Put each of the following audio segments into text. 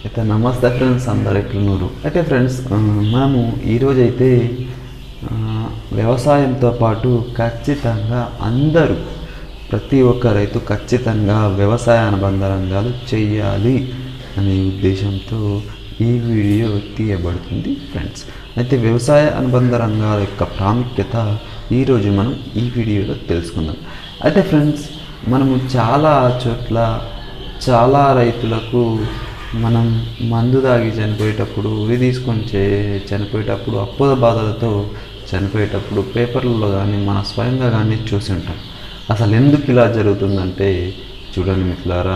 అయితే నమస్తే ఫ్రెండ్స్ అందరు ఎట్లున్నారు అయితే ఫ్రెండ్స్ ఆ, మనము ఈరోజు అయితే ఆ, వ్యవసాయంతో పాటు ఖచ్చితంగా అందరూ ప్రతి ఒక్క రైతు ఖచ్చితంగా వ్యవసాయ అనుబంధ రంగాలు చేయాలి అనే ఉద్దేశంతో ఈ వీడియో తీయబడుతుంది ఫ్రెండ్స్ అయితే వ్యవసాయ అనుబంధ రంగాల యొక్క ప్రాముఖ్యత ఈరోజు మనం ఈ వీడియోలో తెలుసుకుందాం అయితే ఫ్రెండ్స్ మనము చాలా చోట్ల చాలా రైతులకు మనం మందు తాగి చనిపోయేటప్పుడు ఉరి తీసుకొని చే చనిపోయేటప్పుడు అప్పుల బాధలతో చనిపోయేటప్పుడు పేపర్లలో కానీ మన స్వయంగా కానీ చూసి ఉంటాం అసలు ఎందుకు ఇలా జరుగుతుందంటే చూడండి మిత్రులారా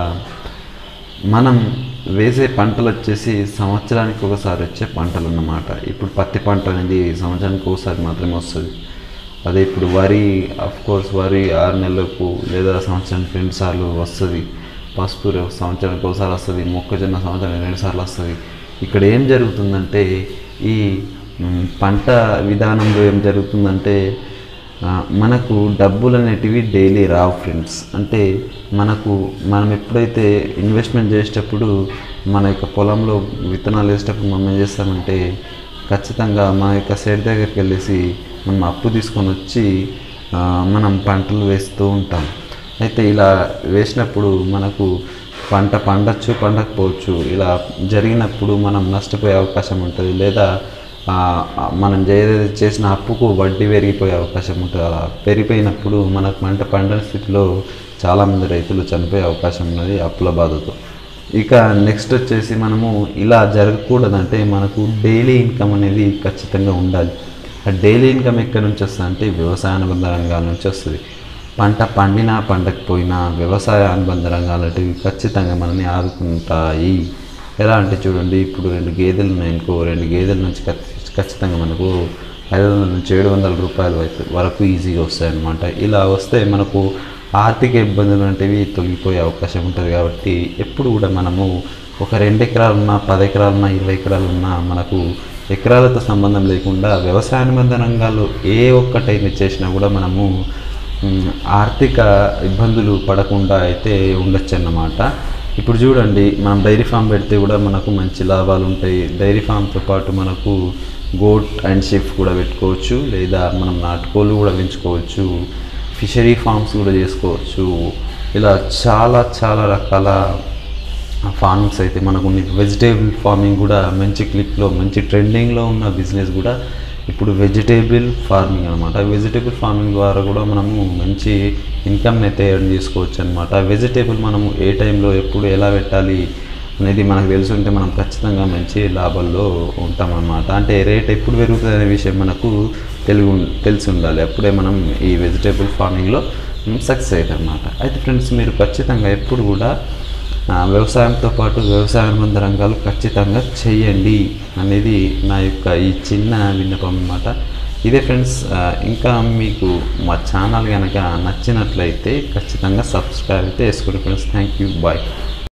మనం వేసే పంటలు వచ్చేసి సంవత్సరానికి ఒకసారి వచ్చే పంటలు అన్నమాట ఇప్పుడు పత్తి పంట అనేది సంవత్సరానికి ఒకసారి మాత్రమే వస్తుంది అదే ఇప్పుడు వరి అఫ్ కోర్స్ వరి ఆరు నెలలకు లేదా సంవత్సరానికి రెండు సార్లు వస్తుంది పసుపు రే- సంవత్సరానికి ఒకసారి వస్తుంది మొక్కజొన్న సంవత్సరానికి రెండు సార్లు వస్తుంది ఇక్కడ ఏం జరుగుతుందంటే ఈ మ్, పంట విధానంలో ఏం జరుగుతుందంటే ఆ, మనకు డబ్బులు అనేటివి డైలీ రావు ఫ్రెండ్స్ అంటే మనకు మనం ఎప్పుడైతే ఇన్వెస్ట్మెంట్ చేసేటప్పుడు మన యొక్క పొలంలో విత్తనాలు వేసేటప్పుడు మనం ఏం చేస్తామంటే ఖచ్చితంగా మన యొక్క సైడ్ దగ్గరికి వెళ్ళేసి మనం అప్పు తీసుకొని వచ్చి ఆ, మనం పంటలు వేస్తూ ఉంటాం అయితే ఇలా వేసినప్పుడు మనకు పంట పండొచ్చు పండకపోవచ్చు ఇలా జరిగినప్పుడు మనం నష్టపోయే అవకాశం ఉంటుంది లేదా ఆ, ఆ, మనం ఏదైతే చేసిన అప్పుకు వడ్డీ పెరిగిపోయే అవకాశం ఉంటుంది అలా పెరిగిపోయినప్పుడు మనకు పంట పండని స్థితిలో చాలామంది రైతులు చనిపోయే అవకాశం ఉన్నది అప్పుల బాధతో ఇక నెక్స్ట్ వచ్చేసి మనము ఇలా జరగకూడదంటే మనకు డైలీ ఇన్కమ్ అనేది ఖచ్చితంగా ఉండాలి ఆ డైలీ ఇన్కమ్ ఎక్కడి నుంచి వస్తుంది అంటే వ్యవసాయ అనుబంధ రంగాల నుంచి వస్తుంది పంట పండినా పండకపోయినా వ్యవసాయ అనుబంధ రంగాలు అనేటివి ఖచ్చితంగా మనల్ని ఆదుకుంటాయి ఎలా అంటే చూడండి ఇప్పుడు రెండు గేదెలు ఉన్నాయనుకో రెండు గేదెల నుంచి ఖచ్చి- ఖచ్చితంగా మనకు ఐదు వందల నుంచి ఏడు వందల రూపాయల వరకు- వరకు ఈజీగా వస్తాయన్నమాట ఇలా వస్తే మనకు ఆర్థిక ఇబ్బందులు అనేవి తొలగిపోయే అవకాశం ఉంటుంది కాబట్టి ఎప్పుడు కూడా మనము ఒక రెండు ఎకరాలు ఉన్నా పది ఎకరాలు ఉన్నా ఇరవై ఎకరాలు ఉన్నా మనకు ఎకరాలతో సంబంధం లేకుండా వ్యవసాయ అనుబంధ రంగాల్లో ఏ ఒక్కటైనా చేసినా కూడా మనము మ్, ఆర్థిక ఇబ్బందులు పడకుండా అయితే ఉండొచ్చు అన్నమాట ఇప్పుడు చూడండి మనం డైరీ ఫామ్ పెడితే కూడా మనకు మంచి లాభాలు ఉంటాయి డైరీ ఫామ్తో పాటు మనకు గోట్ అండ్ షిఫ్ కూడా పెట్టుకోవచ్చు లేదా మనం నాటుకోళ్ళు కూడా పెంచుకోవచ్చు ఫిషరీ ఫార్మ్స్ కూడా చేసుకోవచ్చు ఇలా చాలా చాలా రకాల ఫార్మింగ్స్ అయితే మనకు ఉన్నాయి వెజిటేబుల్ ఫార్మింగ్ కూడా మంచి క్లిక్లో మంచి ట్రెండింగ్లో ఉన్న బిజినెస్ కూడా ఇప్పుడు వెజిటేబుల్ ఫార్మింగ్ అనమాట వెజిటేబుల్ ఫార్మింగ్ ద్వారా కూడా మనము మంచి ఇన్కమ్ అయితే ఎర్న్ చేసుకోవచ్చు అనమాట వెజిటేబుల్ మనము ఏ టైంలో ఎప్పుడు ఎలా పెట్టాలి అనేది మనకు తెలుసుంటే మనం ఖచ్చితంగా మంచి లాభాల్లో ఉంటామన్నమాట అంటే రేట్ ఎప్పుడు పెరుగుతుంది అనే విషయం మనకు తెలుగు తెలిసి ఉండాలి అప్పుడే మనం ఈ వెజిటేబుల్ ఫార్మింగ్లో సక్సెస్ అవుతాం అనమాట అయితే ఫ్రెండ్స్ మీరు ఖచ్చితంగా ఎప్పుడు కూడా ఆ, వ్యవసాయంతో పాటు వ్యవసాయ అనుబంధ రంగాలు ఖచ్చితంగా చెయ్యండి అనేది నా యొక్క ఈ చిన్న విన్నపం అన్నమాట ఇదే ఫ్రెండ్స్ ఆ, ఇంకా మీకు మా ఛానల్ కనుక నచ్చినట్లయితే ఖచ్చితంగా సబ్స్క్రైబ్ అయితే వేసుకోండి ఫ్రెండ్స్ థ్యాంక్ యూ బాయ్